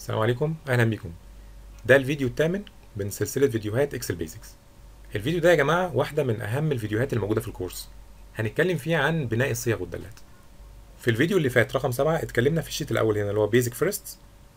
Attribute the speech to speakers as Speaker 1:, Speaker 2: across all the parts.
Speaker 1: السلام عليكم اهلا بيكم ده الفيديو الثامن من سلسله فيديوهات اكسل بيزكس الفيديو ده يا جماعه واحده من اهم الفيديوهات الموجوده في الكورس هنتكلم فيها عن بناء الصيغ والدالات في الفيديو اللي فات رقم سبعة اتكلمنا في الشيت الاول هنا اللي هو بيزك فيرست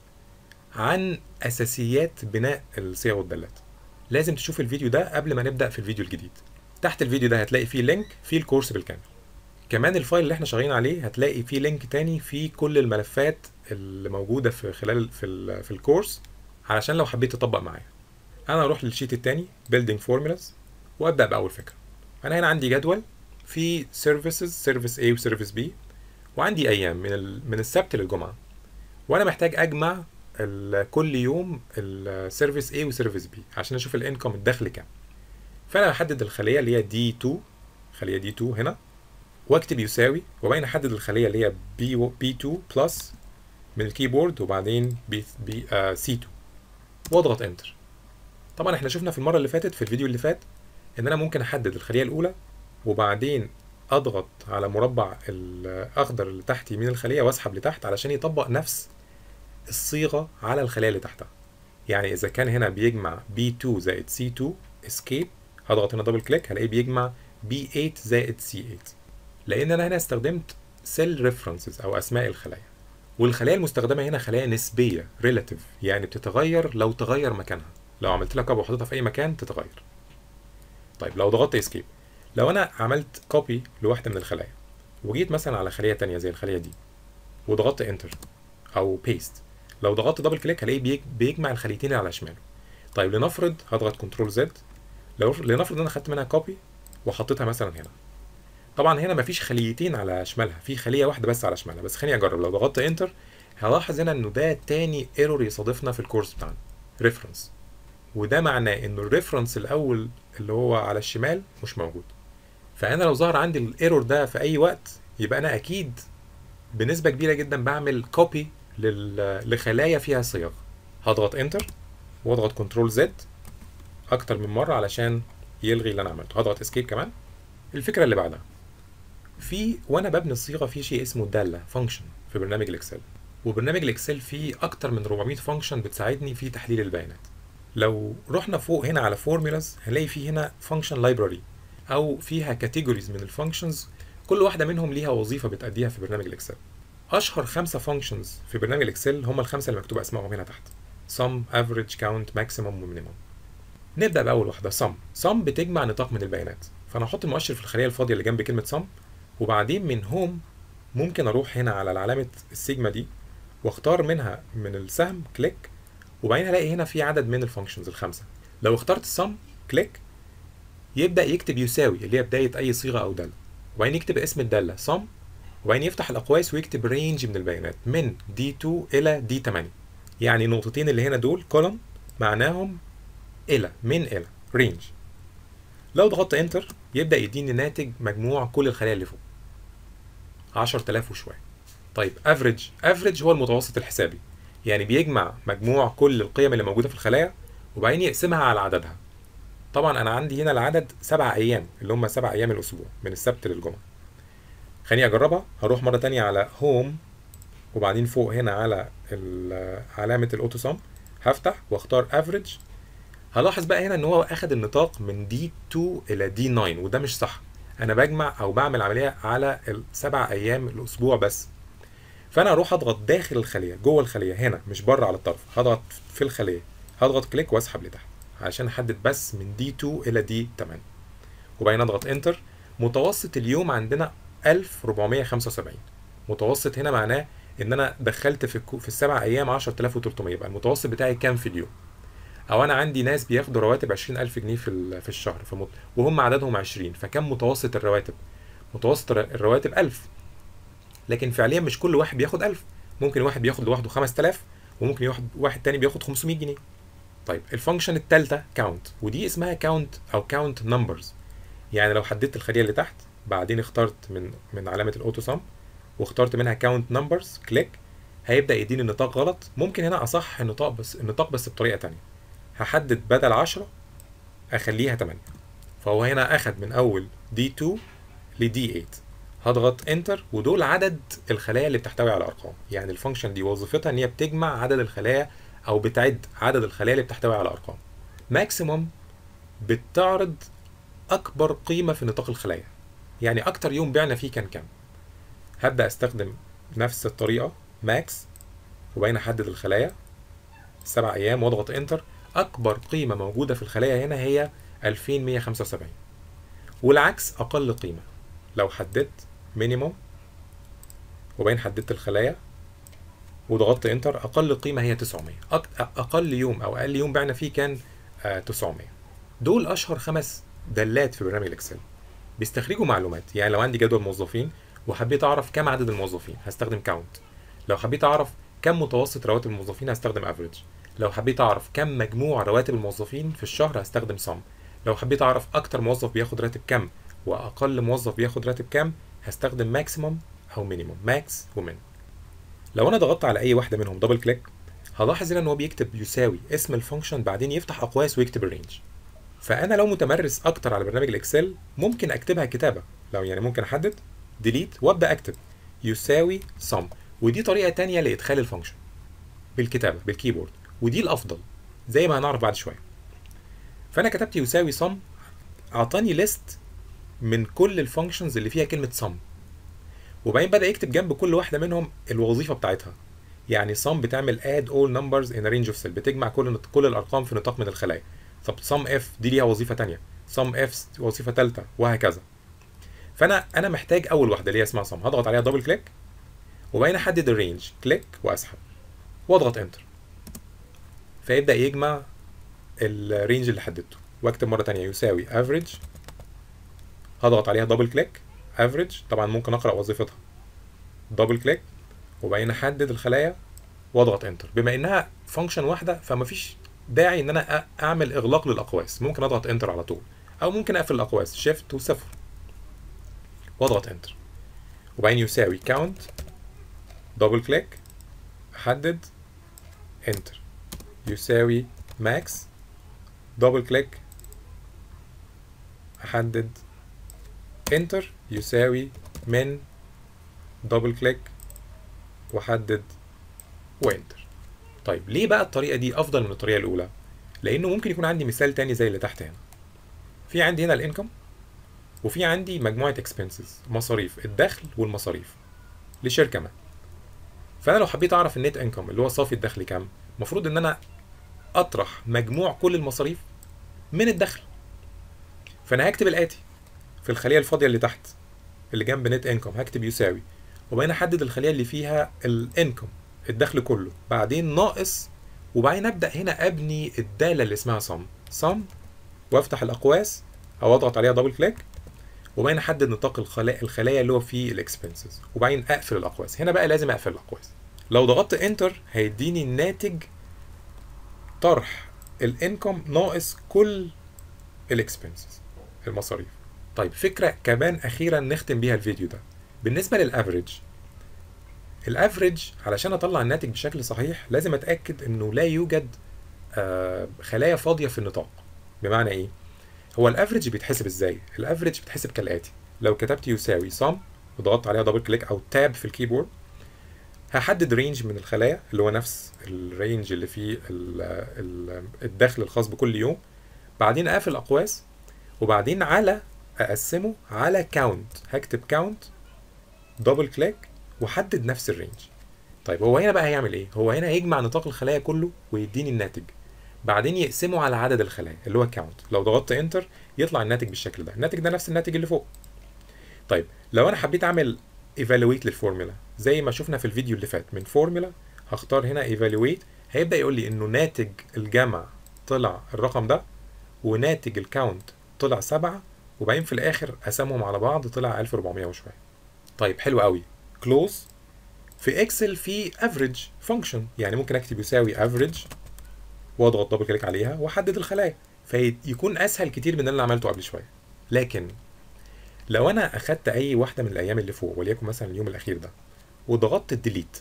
Speaker 1: عن اساسيات بناء الصيغ والدالات لازم تشوف الفيديو ده قبل ما نبدا في الفيديو الجديد تحت الفيديو ده هتلاقي فيه لينك فيه الكورس بالكامل كمان الفايل اللي احنا شغالين عليه هتلاقي فيه لينك تاني فيه كل الملفات اللي موجوده في خلال في ال في الكورس علشان لو حبيت تطبق معايا انا اروح للشيت التاني building formulas وابدا باول فكره انا هنا عندي جدول في services service A وسيرفيس B وعندي ايام من ال... من السبت للجمعه وانا محتاج اجمع ال... كل يوم السيرفيس A وسيرفيس B عشان اشوف الانكم الدخل كام فانا بحدد الخليه اللي هي دي 2 خليه دي 2 هنا واكتب يساوي وبعدين احدد الخليه اللي هي بي بي 2 بلس من الكيبورد وبعدين بي بي آه سي 2 واضغط انتر طبعا احنا شفنا في المره اللي فاتت في الفيديو اللي فات ان انا ممكن احدد الخليه الاولى وبعدين اضغط على مربع الاخضر اللي تحت يمين الخليه واسحب لتحت علشان يطبق نفس الصيغه على الخليه اللي تحتها يعني اذا كان هنا بيجمع B2 زائد C2 escape هضغط هنا دبل كليك هلاقيه بيجمع B8 زائد C8 لان انا هنا استخدمت سيل ريفرنسز او اسماء الخلايا والخلايا المستخدمه هنا خلايا نسبيه ريلاتيف يعني بتتغير لو تغير مكانها لو عملت لها كوبي وحطيتها في اي مكان تتغير طيب لو ضغطت اسكيب لو انا عملت كوبي لواحده من الخلايا وجيت مثلا على خليه تانية زي الخليه دي وضغطت انتر او بيست لو ضغطت دبل كليك هلاقيه بيجمع الخليتين اللي على شماله طيب لنفرض هضغط كنترول زد لو لنفرض انا خدت منها كوبي وحطيتها مثلا هنا طبعا هنا مفيش خليتين على شمالها في خليه واحده بس على شمالها بس خليني اجرب لو ضغطت انتر هلاحظ هنا انه ده تاني ايرور يصادفنا في الكورس بتاعنا ريفرنس وده معناه انه الريفرنس الاول اللي هو على الشمال مش موجود فانا لو ظهر عندي الايرور ده في اي وقت يبقى انا اكيد بنسبه كبيره جدا بعمل كوبي لخلايا فيها صيغ هضغط انتر واضغط كنترول زد اكتر من مره علشان يلغي اللي انا عملته هضغط اسكيب كمان الفكره اللي بعدها في وانا ببني الصيغه في شيء اسمه داله فانكشن في برنامج الاكسل وبرنامج الاكسل فيه اكتر من 400 فانكشن بتساعدني في تحليل البيانات لو رحنا فوق هنا على فورمولاز هنلاقي في هنا فانكشن لايبراري او فيها كاتيجوريز من الفانكشنز كل واحده منهم ليها وظيفه بتأديها في برنامج الاكسل اشهر خمسه فانكشنز في برنامج الاكسل هم الخمسه اللي مكتوب اسمائهم هنا تحت sum average count maximum ومينيمم نبدا باول واحده sum sum بتجمع نطاق من البيانات فانا احط المؤشر في الخليه الفاضيه اللي جنب كلمه sum وبعدين من هوم ممكن اروح هنا على علامه السيجما دي واختار منها من السهم كليك وبعدين هلاقي هنا في عدد من الفانكشنز الخمسه لو اخترت السم كليك يبدا يكتب يساوي اللي هي بدايه اي صيغه او داله وبعدين يكتب اسم الداله sum وبعدين يفتح الاقواس ويكتب رينج من البيانات من D2 الى D8 يعني النقطتين اللي هنا دول كولوم معناهم الى من الى رينج لو ضغطت انتر يبدا يديني ناتج مجموع كل الخلايا اللي فوق 10000 وشويه طيب افريج افريج هو المتوسط الحسابي يعني بيجمع مجموع كل القيم اللي موجوده في الخلايا وبعدين يقسمها على عددها طبعا انا عندي هنا العدد سبع ايام اللي هم سبع ايام الاسبوع من السبت للجمعه خليني اجربها هروح مره تانية على هوم وبعدين فوق هنا على علامه الاوتو سم هفتح واختار افريج هلاحظ بقى هنا ان هو اخد النطاق من دي 2 الى دي 9 وده مش صح انا بجمع او بعمل عمليه على السبع ايام الاسبوع بس فانا اروح اضغط داخل الخليه جوه الخليه هنا مش بره على الطرف هضغط في الخليه هضغط كليك واسحب لتحت عشان احدد بس من دي 2 الى دي 8 وبعدين اضغط انتر متوسط اليوم عندنا 1475 متوسط هنا معناه ان انا دخلت في في السبع ايام 10300 يبقى المتوسط بتاعي كام في اليوم او انا عندي ناس بياخدوا رواتب 20000 جنيه في في الشهر فمت... وهم عددهم 20 فكم متوسط الرواتب متوسط الرواتب 1000 لكن فعليا مش كل واحد بياخد 1000 ممكن واحد بياخد لوحده 5000 وممكن واحد واحد تاني بياخد 500 جنيه طيب الفانكشن الثالثه كاونت ودي اسمها كاونت او كاونت نمبرز يعني لو حددت الخليه اللي تحت بعدين اخترت من من علامه الاوتو سم واخترت منها كاونت نمبرز كليك هيبدا يديني النطاق غلط ممكن هنا اصح النطاق بس النطاق بس بطريقه تانية هحدد بدل 10 اخليها 8 فهو هنا اخد من اول D2 ل D8 هضغط انتر ودول عدد الخلايا اللي بتحتوي على ارقام يعني الفانكشن دي وظيفتها ان هي بتجمع عدد الخلايا او بتعد عدد الخلايا اللي بتحتوي على ارقام ماكسيموم بتعرض اكبر قيمه في نطاق الخلايا يعني اكتر يوم بعنا فيه كان كام هبدا استخدم نفس الطريقه ماكس وبعدين احدد الخلايا سبع ايام واضغط انتر اكبر قيمه موجوده في الخلايا هنا هي 2175 والعكس اقل قيمه لو حددت مينيموم وبعدين حددت الخلايا وضغطت انتر اقل قيمه هي 900 أق- اقل يوم او اقل يوم بعنا فيه كان آه 900 دول اشهر خمس دالات في برنامج الاكسل بيستخرجوا معلومات يعني لو عندي جدول موظفين وحبيت اعرف كم عدد الموظفين هستخدم كاونت لو حبيت اعرف كم متوسط رواتب الموظفين هستخدم افريج لو حبيت اعرف كم مجموع رواتب الموظفين في الشهر هستخدم سم لو حبيت اعرف اكتر موظف بياخد راتب كام واقل موظف بياخد راتب كام هستخدم ماكسيموم او مينيموم ماكس ومين لو انا ضغطت على اي واحده منهم دبل كليك هلاحظ هنا ان هو بيكتب يساوي اسم الفانكشن بعدين يفتح اقواس ويكتب الرينج فانا لو متمرس اكتر على برنامج الاكسل ممكن اكتبها كتابه لو يعني ممكن احدد ديليت وابدا اكتب يساوي sum ودي طريقه تانية لادخال الفانكشن بالكتابه بالكيبورد ودي الافضل زي ما هنعرف بعد شويه فانا كتبت يساوي sum اعطاني ليست من كل الفانكشنز اللي فيها كلمه sum وبعدين بدا يكتب جنب كل واحده منهم الوظيفه بتاعتها يعني sum بتعمل add all numbers in a range of cell بتجمع كل كل الارقام في نطاق من الخلايا طب sum f دي ليها وظيفه تانية sum f وظيفه ثالثه وهكذا فانا انا محتاج اول واحده اللي هي اسمها sum هضغط عليها دبل كليك وبعدين احدد الرينج كليك واسحب واضغط انتر فيبدا يجمع الرينج اللي حددته واكتب مره تانية يساوي average هضغط عليها دبل كليك افريج طبعا ممكن اقرا وظيفتها دبل كليك وبعدين احدد الخلايا واضغط انتر بما انها فانكشن واحده فمفيش داعي ان انا أ- اعمل اغلاق للاقواس ممكن اضغط انتر على طول او ممكن اقفل الاقواس شيفت وصفر واضغط انتر وبعدين يساوي كاونت دبل كليك احدد انتر يساوي ماكس دبل كليك احدد انتر يساوي من دبل كليك واحدد وانتر طيب ليه بقى الطريقه دي افضل من الطريقه الاولى لانه ممكن يكون عندي مثال تاني زي اللي تحت هنا في عندي هنا الانكم وفي عندي مجموعه اكسبنسز مصاريف الدخل والمصاريف لشركه ما فانا لو حبيت اعرف النت انكم اللي هو صافي الدخل كام المفروض ان انا اطرح مجموع كل المصاريف من الدخل فانا هكتب الاتي في الخليه الفاضيه اللي تحت اللي جنب نت انكم هكتب يساوي وبعدين احدد الخليه اللي فيها الانكم الدخل كله بعدين ناقص وبعدين ابدا هنا ابني الداله اللي اسمها صم صم وافتح الاقواس او اضغط عليها دبل كليك وبعدين احدد نطاق الخلايا الخلايا اللي هو فيه الاكسبنسز وبعدين اقفل الاقواس هنا بقى لازم اقفل الاقواس لو ضغطت انتر هيديني الناتج طرح الانكم ناقص كل الاكسبنسز المصاريف طيب فكره كمان اخيرا نختم بيها الفيديو ده بالنسبه للافريج الافريج علشان اطلع الناتج بشكل صحيح لازم اتاكد انه لا يوجد آه خلايا فاضيه في النطاق بمعنى ايه هو الافريج بيتحسب ازاي الافريج بيتحسب كالاتي لو كتبت يساوي sum وضغطت عليها دبل كليك او تاب في الكيبورد هحدد رينج من الخلايا اللي هو نفس الرينج اللي فيه ال ال الدخل الخاص بكل يوم بعدين اقفل الاقواس وبعدين على اقسمه على كاونت هكتب كاونت دبل كليك وحدد نفس الرينج طيب هو هنا بقى هيعمل ايه هو هنا هيجمع نطاق الخلايا كله ويديني الناتج بعدين يقسمه على عدد الخلايا اللي هو كاونت لو ضغطت انتر يطلع الناتج بالشكل ده الناتج ده نفس الناتج اللي فوق طيب لو انا حبيت اعمل ايفالويت للفورمولا زي ما شفنا في الفيديو اللي فات من فورمولا هختار هنا ايفالويت هيبدا يقول لي انه ناتج الجمع طلع الرقم ده وناتج الكاونت طلع سبعة وبعدين في الاخر قسمهم على بعض طلع 1400 وشويه طيب حلو قوي كلوز في اكسل في افريج فانكشن يعني ممكن اكتب يساوي افريج واضغط دبل كليك عليها واحدد الخلايا فيكون اسهل كتير من اللي انا عملته قبل شويه لكن لو انا اخدت اي واحده من الايام اللي فوق وليكن مثلا اليوم الاخير ده وضغطت ديليت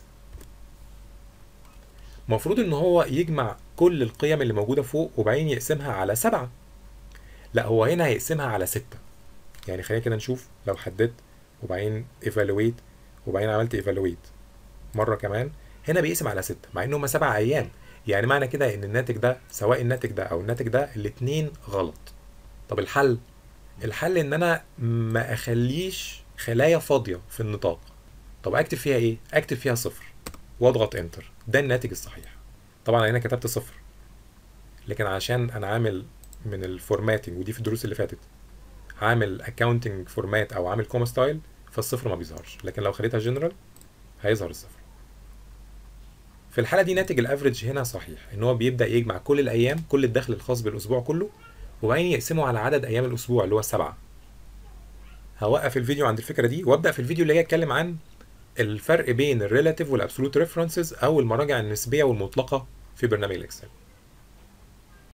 Speaker 1: المفروض ان هو يجمع كل القيم اللي موجوده فوق وبعدين يقسمها على سبعة لا هو هنا هيقسمها على ستة يعني خلينا كده نشوف لو حددت وبعدين ايفالويت وبعدين عملت ايفالويت مره كمان هنا بيقسم على ستة مع ان هما سبع ايام يعني معنى كده ان الناتج ده سواء الناتج ده او الناتج ده الاتنين غلط طب الحل الحل ان انا ما اخليش خلايا فاضيه في النطاق طب اكتب فيها ايه اكتب فيها صفر واضغط انتر ده الناتج الصحيح طبعا أنا هنا كتبت صفر لكن عشان انا عامل من الفورماتنج ودي في الدروس اللي فاتت عامل اكاونتنج فورمات او عامل كوما ستايل فالصفر ما بيظهرش لكن لو خليتها جنرال هيظهر الصفر في الحالة دي ناتج الافريج هنا صحيح ان هو بيبدأ يجمع كل الايام كل الدخل الخاص بالاسبوع كله وبعدين يقسمه على عدد ايام الاسبوع اللي هو السبعة هوقف الفيديو عند الفكرة دي وابدأ في الفيديو اللي جاي اتكلم عن الفرق بين الريلاتيف والابسولوت ريفرنسز او المراجع النسبية والمطلقة في برنامج الاكسل